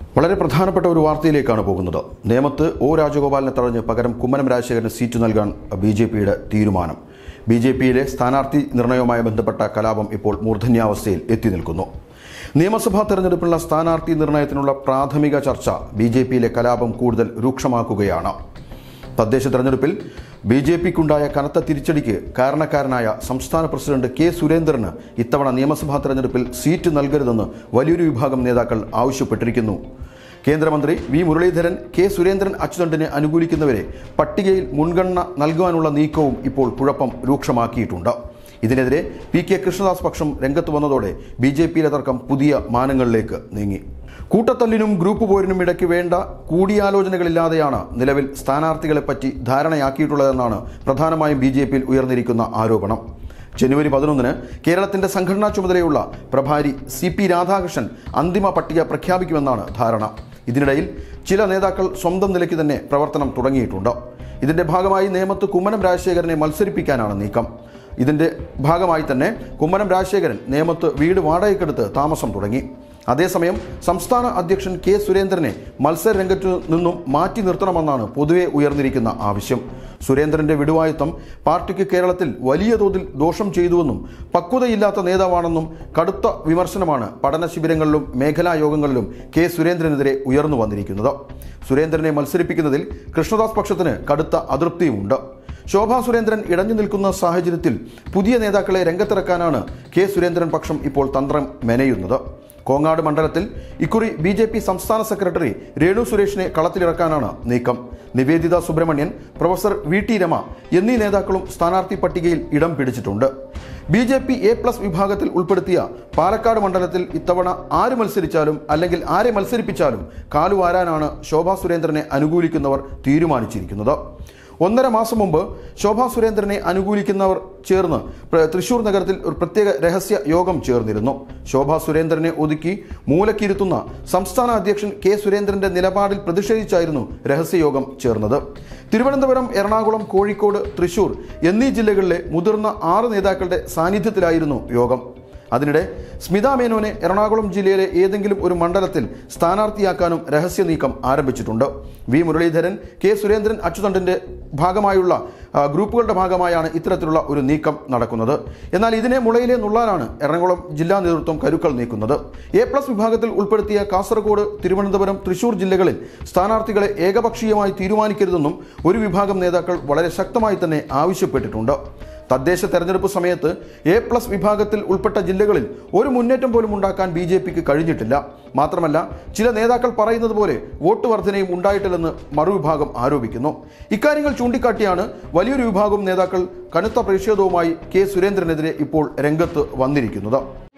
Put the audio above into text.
വളരെ പ്രധാനപ്പെട്ട ഒരു വാർത്തയിലേക്കാണ് പോകുന്നത് നേമത്ത് ഒ രാജഗോപാലിനെ തടഞ്ഞ് പകരം കുമ്മനം രാജശേഖരന് സീറ്റ് നൽകാൻ ബി ജെ പിയുടെ തീരുമാനം ബി ജെ പിയിലെ സ്ഥാനാർത്ഥി നിർണയവുമായി ബന്ധപ്പെട്ട കലാപം ഇപ്പോൾ മൂർധന്യാവസ്ഥയിൽ എത്തി നിൽക്കുന്നു നിയമസഭാ തെരഞ്ഞെടുപ്പിനുള്ള സ്ഥാനാർത്ഥി നിർണയത്തിനുള്ള പ്രാഥമിക ചർച്ച ബി ജെ പിയിലെ കലാപം കൂടുതൽ രൂക്ഷമാക്കുകയാണ് തദ്ദേശ തെരഞ്ഞെടുപ്പിൽ ബി ജെ പിക്കുണ്ടായ കനത്ത തിരിച്ചടിക്ക് കാരണക്കാരനായ സംസ്ഥാന പ്രസിഡന്റ് കെ സുരേന്ദ്രന് ഇത്തവണ നിയമസഭാ തെരഞ്ഞെടുപ്പിൽ സീറ്റ് നൽകരുതെന്ന് വലിയൊരു വിഭാഗം നേതാക്കൾ ആവശ്യപ്പെട്ടിരിക്കുന്നു കേന്ദ്രമന്ത്രി വി മുരളീധരൻ കെ സുരേന്ദ്രൻ അച്യുതണ്ടിനെ അനുകൂലിക്കുന്നവരെ പട്ടികയിൽ മുൻഗണന നൽകുവാനുള്ള നീക്കവും ഇപ്പോൾ കുഴപ്പം രൂക്ഷമാക്കിയിട്ടുണ്ട് ഇതിനെതിരെ പി കെ കൃഷ്ണദാസ് പക്ഷം രംഗത്ത് വന്നതോടെ ബി ജെ പിയിലെ തർക്കം പുതിയ മാനങ്ങളിലേക്ക് നീങ്ങി കൂട്ടത്തല്ലിനും ഗ്രൂപ്പ് പോരിനും ഇടയ്ക്ക് വേണ്ട കൂടിയാലോചനകളില്ലാതെയാണ് നിലവിൽ സ്ഥാനാർത്ഥികളെപ്പറ്റി ധാരണയാക്കിയിട്ടുള്ളതെന്നാണ് പ്രധാനമായും ബി ജെ പിയിൽ ഉയർന്നിരിക്കുന്ന ആരോപണം ജനുവരി പതിനൊന്നിന് കേരളത്തിന്റെ സംഘടനാ ചുമതലയുള്ള പ്രഭാരി സി പി രാധാകൃഷ്ണൻ അന്തിമ പട്ടിക പ്രഖ്യാപിക്കുമെന്നാണ് ധാരണ ഇതിനിടയിൽ ചില നേതാക്കൾ സ്വന്തം നിലയ്ക്ക് തന്നെ പ്രവർത്തനം തുടങ്ങിയിട്ടുണ്ട് ഇതിന്റെ ഭാഗമായി നേമത്ത് കുമ്മനം രാജശേഖരനെ മത്സരിപ്പിക്കാനാണ് നീക്കം ഇതിന്റെ ഭാഗമായി തന്നെ കുമ്മനം രാജശേഖരൻ നേമത്ത് വീട് വാടകയ്ക്കെടുത്ത് താമസം തുടങ്ങി അതേസമയം സംസ്ഥാന അധ്യക്ഷൻ കെ സുരേന്ദ്രനെ മത്സര രംഗത്തു നിന്നും മാറ്റി നിർത്തണമെന്നാണ് പൊതുവെ ഉയർന്നിരിക്കുന്ന ആവശ്യം സുരേന്ദ്രന്റെ വിടുവായുത്തം പാർട്ടിക്ക് കേരളത്തിൽ വലിയ തോതിൽ ദോഷം ചെയ്തുവെന്നും പക്വതയില്ലാത്ത നേതാവാണെന്നും കടുത്ത വിമർശനമാണ് പഠന ശിബിരങ്ങളിലും മേഖലാ യോഗങ്ങളിലും കെ സുരേന്ദ്രനെതിരെ ഉയർന്നു വന്നിരിക്കുന്നത് സുരേന്ദ്രനെ മത്സരിപ്പിക്കുന്നതിൽ കൃഷ്ണദാസ് പക്ഷത്തിന് കടുത്ത അതൃപ്തിയുമുണ്ട് ശോഭാ സുരേന്ദ്രൻ ഇടഞ്ഞു നിൽക്കുന്ന സാഹചര്യത്തിൽ പുതിയ നേതാക്കളെ രംഗത്തിറക്കാനാണ് കെ സുരേന്ദ്രൻ പക്ഷം ഇപ്പോൾ തന്ത്രം മെനയുന്നത് കോങ്ങാട് മണ്ഡലത്തിൽ ഇക്കുറി ബി ജെ പി സംസ്ഥാന സെക്രട്ടറി രേണു സുരേഷിനെ കളത്തിലിറക്കാനാണ് നീക്കം Niveditha Subramanian professor V T Rama എന്നീ നേതാക്കളും സ്ഥാനാർത്ഥി പട്ടികയിൽ ഇടം പിടിച്ചിട്ടുണ്ട് B J P A plus വിഭാഗത്തിൽ ഉൾപ്പെടുത്തിയ പാലക്കാട് മണ്ഡലത്തിൽ ഇത്തവണ ആര് മത്സരിച്ചാലും അല്ലെങ്കിൽ ആരെ മത്സരിപ്പിച്ചാലും കാലുവാരാനാണ് ശോഭാ സുരേന്ദ്രനെ അനുകൂലിക്കുന്നവർ തീരുമാനിച്ചിരിക്കുന്നത് ഒന്നര മാസം മുമ്പ് ശോഭാ സുരേന്ദ്രനെ അനുകൂലിക്കുന്നവർ ചേർന്ന് പ്ര- തൃശൂർ നഗരത്തിൽ ഒരു പ്രത്യേക രഹസ്യ യോഗം ചേർന്നിരുന്നു ശോഭാ സുരേന്ദ്രനെ ഒതുക്കി മൂലക്കിരുത്തുന്ന സംസ്ഥാന അധ്യക്ഷൻ കെ സുരേന്ദ്രന്റെ നിലപാടിൽ പ്രതിഷേധിച്ചായിരുന്നു രഹസ്യയോഗം ചേർന്നത് തിരുവനന്തപുരം എറണാകുളം കോഴിക്കോട് തൃശൂർ എന്നീ ജില്ലകളിലെ മുതിർന്ന ആറ് നേതാക്കളുടെ സാന്നിധ്യത്തിലായിരുന്നു യോഗം അതിനിടെ സ്മിത മേനോനെ എറണാകുളം ജില്ലയിലെ ഏതെങ്കിലും ഒരു മണ്ഡലത്തിൽ സ്ഥാനാർത്ഥിയാക്കാനും രഹസ്യ നീക്കം ആരംഭിച്ചിട്ടുണ്ട് വി മുരളീധരൻ കെ സുരേന്ദ്രൻ അച്യുതണ്ടിന്റെ ഭാഗമായുള്ള ആ, ഗ്രൂപ്പുകളുടെ ഭാഗമായാണ് ഇത്തരത്തിലുള്ള ഒരു നീക്കം നടക്കുന്നത് എന്നാൽ ഇതിനെ മുളയിലെ നുള്ളാനാണ് എറണാകുളം ജില്ലാ നേതൃത്വം കരുക്കൾ നീക്കുന്നത് എ പ്ലസ് വിഭാഗത്തിൽ ഉൾപ്പെടുത്തിയ കാസർഗോഡ് തിരുവനന്തപുരം തൃശൂർ ജില്ലകളിൽ സ്ഥാനാർത്ഥികളെ ഏകപക്ഷീയമായി തീരുമാനിക്കരുതെന്നും ഒരു വിഭാഗം നേതാക്കൾ വളരെ ശക്തമായി തന്നെ ആവശ്യപ്പെട്ടിട്ടുണ്ട് തദ്ദേശ തെരഞ്ഞെടുപ്പ് സമയത്ത് എ പ്ലസ് വിഭാഗത്തിൽ ഉൾപ്പെട്ട ജില്ലകളിൽ ഒരു മുന്നേറ്റം പോലും ഉണ്ടാക്കാൻ ബി ജെ പിക്ക് കഴിഞ്ഞിട്ടില്ല മാത്രമല്ല ചില നേതാക്കൾ പറയുന്നത് പോലെ വോട്ട് വർധനയും ഉണ്ടായിട്ടില്ലെന്ന് മറുവിഭാഗം ആരോപിക്കുന്നു ഇക്കാര്യങ്ങൾ ചൂണ്ടിക്കാട്ടിയാണ് വലിയൊരു വിഭാഗം നേതാക്കൾ കനത്ത പ്രതിഷേധവുമായി കെ സുരേന്ദ്രനെതിരെ ഇപ്പോൾ രംഗത്ത് വന്നിരിക്കുന്നത്